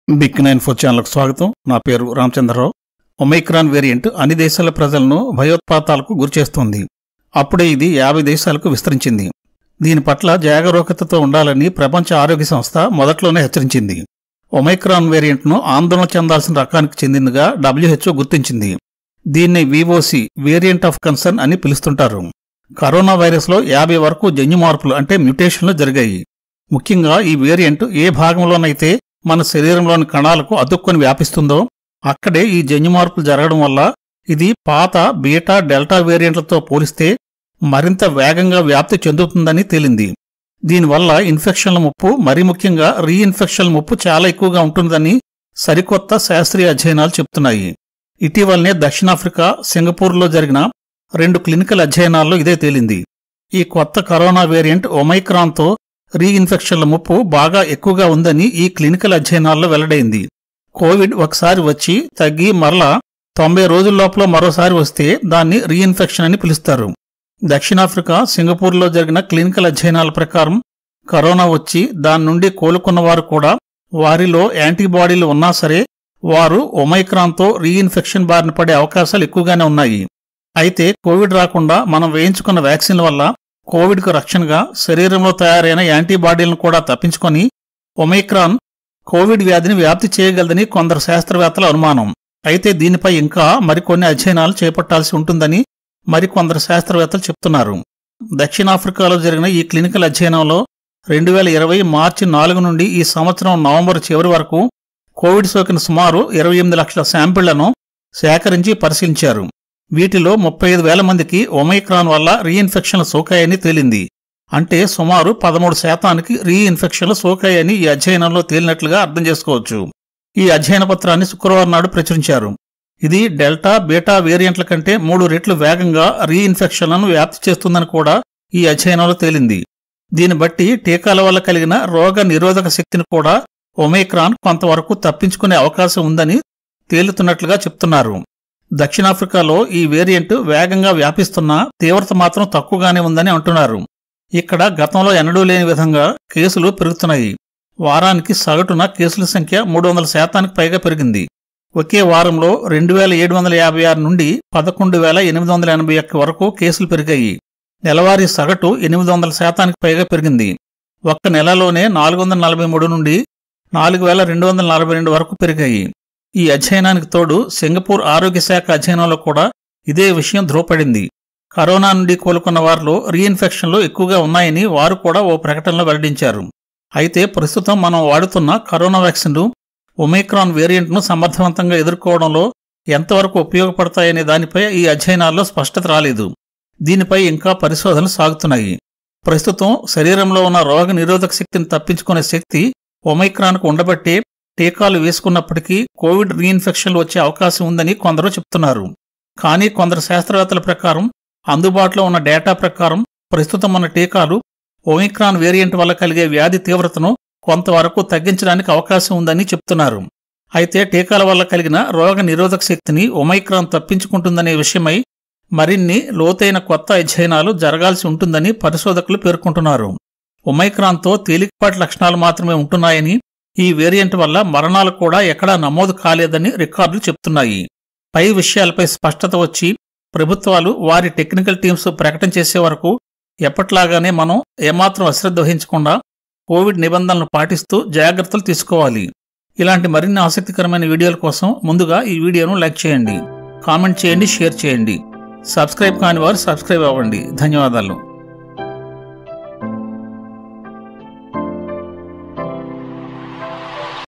big nine four ఛానల్కు స్వాగతం నా పేరు రామచంద్రరావు ఒమైక్రాన్ వేరియంట్ అన్ని దేశాల ప్రజలను భయోత్పాతాలకు గురిచేస్తోంది అప్పుడే ఇది యాభై దేశాలకు విస్తరించింది దీని పట్ల జాగరూకతతో ఉండాలని ప్రపంచ ఆరోగ్య సంస్థ మొదట్లోనే హెచ్చరించింది ఒమైక్రాన్ వేరియంట్ను ఆందోళన చెందాల్సిన రకానికి చెందినదిగా డబ్ల్యూహెచ్ఓ గుర్తించింది దీన్ని వివోసి వేరియంట్ ఆఫ్ కన్సర్న్ అని పిలుస్తుంటారు కరోనా వైరస్లో యాభై వరకు జన్యు మార్పులు అంటే మ్యుటేషన్లు జరిగాయి ముఖ్యంగా ఈ వేరియంట్ ఏ భాగంలోనైతే మన శరీరంలోని కణాలకు అతుక్కొని వ్యాపిస్తుందో అక్కడే ఈ జన్యు మార్పులు జరగడం వల్ల ఇది పాత బీటా డెల్టా వేరియంట్లతో పోలిస్తే మరింత వేగంగా వ్యాప్తి చెందుతుందని తేలింది దీనివల్ల ఇన్ఫెక్షన్ల ముప్పు మరీ ముఖ్యంగా రీఇన్ఫెక్షన్ల ముప్పు చాలా ఎక్కువగా ఉంటుందని సరికొత్త శాస్త్రీయ అధ్యయనాలు చెప్తున్నాయి ఇటీవలనే దక్షిణాఫ్రికా సింగపూర్లో జరిగిన రెండు క్లినికల్ అధ్యయనాల్లో ఇదే తేలింది ఈ కొత్త కరోనా వేరియంట్ ఒమైక్రాన్తో రీఇన్ఫెక్షన్ల ముప్పు బాగా ఎక్కువగా ఉందని ఈ క్లినికల్ అధ్యయనాల్లో వెల్లడైంది కోవిడ్ ఒకసారి వచ్చి తగ్గి మరలా తొంభై రోజుల లోపల మరోసారి వస్తే దాన్ని రీఇన్ఫెక్షన్ అని పిలుస్తారు దక్షిణాఫ్రికా సింగపూర్లో జరిగిన క్లినికల్ అధ్యయనాల ప్రకారం కరోనా వచ్చి దాని నుండి కోలుకున్న వారు కూడా వారిలో యాంటీబాడీలు ఉన్నా సరే వారు ఒమైక్రాన్తో రీఇన్ఫెక్షన్ బారిన పడే అవకాశాలు ఎక్కువగానే ఉన్నాయి అయితే కోవిడ్ రాకుండా మనం వేయించుకున్న వ్యాక్సిన్ల వల్ల కోవిడ్కు రక్షణగా శరీరంలో తయారైన యాంటీబాడీలను కూడా తప్పించుకొని ఒమైక్రాన్ కోవిడ్ వ్యాధిని వ్యాప్తి చేయగలదని కొందరు శాస్త్రవేత్తల అనుమానం అయితే దీనిపై ఇంకా మరికొన్ని అధ్యయనాలు చేపట్టాల్సి ఉంటుందని మరికొందరు శాస్త్రవేత్తలు చెప్తున్నారు దక్షిణాఫ్రికాలో జరిగిన ఈ క్లినికల్ అధ్యయనంలో రెండు వేల ఇరవై మార్చి నాలుగు నుండి ఈ సంవత్సరం నవంబర్ చివరి వరకు కోవిడ్ సోకిన సుమారు ఇరవై ఎనిమిది లక్షల శాంపిళ్లను సేకరించి పరిశీలించారు వీటిలో ముప్పై ఐదు వేల మందికి ఒమైక్రాన్ వల్ల రీఇన్ఫెక్షన్లు సోకాయని తేలింది అంటే సుమారు పదమూడు శాతానికి రీఇన్ఫెక్షన్లు సోకాయని ఈ అధ్యయనంలో తేలినట్లుగా అర్థం చేసుకోవచ్చు ఈ అధ్యయన పత్రాన్ని శుక్రవారం నాడు ప్రచురించారు ఇది డెల్టా బీటా వేరియంట్ల కంటే మూడు రెట్లు వేగంగా రీఇన్ఫెక్షన్లను వ్యాప్తి చేస్తుందని కూడా ఈ అధ్యయనంలో తేలింది దీన్ని బట్టి టీకాల వల్ల కలిగిన రోగ నిరోధక శక్తిని కూడా ఒమైక్రాన్ కొంతవరకు తప్పించుకునే అవకాశం ఉందని తేలుతున్నట్లుగా చెప్తున్నారు దక్షిణాఫ్రికాలో ఈ వేరియంట్ వేగంగా వ్యాపిస్తున్నా తీవ్రత మాత్రం తక్కువగానే ఉందని అంటున్నారు ఇక్కడ గతంలో ఎన్నడూ లేని విధంగా కేసులు పెరుగుతున్నాయి వారానికి సగటున కేసుల సంఖ్య మూడు వందల శాతానికి పైగా పెరిగింది ఒకే వారంలో రెండు వేల ఏడు వందల యాభై ఆరు నుండి పదకొండు వేల ఎనిమిది వందల ఎనభై ఒక్క వరకు కేసులు పెరిగాయి నెలవారీ సగటు ఎనిమిది వందల శాతానికి పైగా పెరిగింది ఒక్క నెలలోనే నాలుగు వందల నలభై మూడు నుండి నాలుగు వేల రెండు వందల నలభై రెండు వరకు పెరిగాయి ఈ అధ్యయనానికి తోడు సింగపూర్ ఆరోగ్య శాఖ అధ్యయనంలో కూడా ఇదే విషయం ధృవపడింది కరోనా నుండి కోలుకున్న వారిలో రీఇన్ఫెక్షన్లు ఎక్కువగా ఉన్నాయని వారు కూడా ఓ ప్రకటనలో వెల్లడించారు అయితే ప్రస్తుతం మనం వాడుతున్న కరోనా వ్యాక్సిన్లు ఒమైక్రాన్ వేరియంట్ను సమర్థవంతంగా ఎదుర్కోవడంలో ఎంతవరకు ఉపయోగపడతాయనే దానిపై ఈ అధ్యయనాల్లో స్పష్టత రాలేదు దీనిపై ఇంకా పరిశోధనలు సాగుతున్నాయి ప్రస్తుతం శరీరంలో ఉన్న రోగ నిరోధక శక్తిని తప్పించుకునే శక్తి ఒమైక్రాన్కు ఉండబట్టే టీకాలు వేసుకున్నప్పటికీ కోవిడ్ రీఇన్ఫెక్షన్లు వచ్చే అవకాశం ఉందని కొందరు చెప్తున్నారు కానీ కొందరు శాస్త్రవేత్తల ప్రకారం అందుబాటులో ఉన్న డేటా ప్రకారం ప్రస్తుతం ఉన్న టీకాలు ఒమిక్రాన్ వేరియంట్ వల్ల కలిగే వ్యాధి తీవ్రతను కొంతవరకు తగ్గించడానికి అవకాశం ఉందని చెప్తున్నారు అయితే టీకాల వల్ల కలిగిన రోగ నిరోధక శక్తిని ఒమైక్రాన్ తప్పించుకుంటుందనే విషయమై మరిన్ని లోతైన కొత్త అధ్యయనాలు జరగాల్సి ఉంటుందని పరిశోధకులు పేర్కొంటున్నారు ఒమైక్రాన్తో తేలికపాటి లక్షణాలు మాత్రమే ఉంటున్నాయని ఈ వేరియంట్ వల్ల మరణాలు కూడా ఎక్కడా నమోదు కాలేదని రికార్డులు చెప్తున్నాయి పై విషయాలపై స్పష్టత వచ్చి ప్రభుత్వాలు వారి టెక్నికల్ టీమ్స్ ప్రకటన చేసే వరకు ఎప్పట్లాగానే మనం ఏమాత్రం అశ్రద్ధ వహించకుండా కోవిడ్ నిబంధనలు పాటిస్తూ జాగ్రత్తలు తీసుకోవాలి ఇలాంటి మరిన్ని ఆసక్తికరమైన వీడియోల కోసం ముందుగా ఈ వీడియోను లైక్ చేయండి కామెంట్ చేయండి షేర్ చేయండి సబ్స్క్రైబ్ కాని వారు సబ్స్క్రైబ్ అవ్వండి ధన్యవాదాలు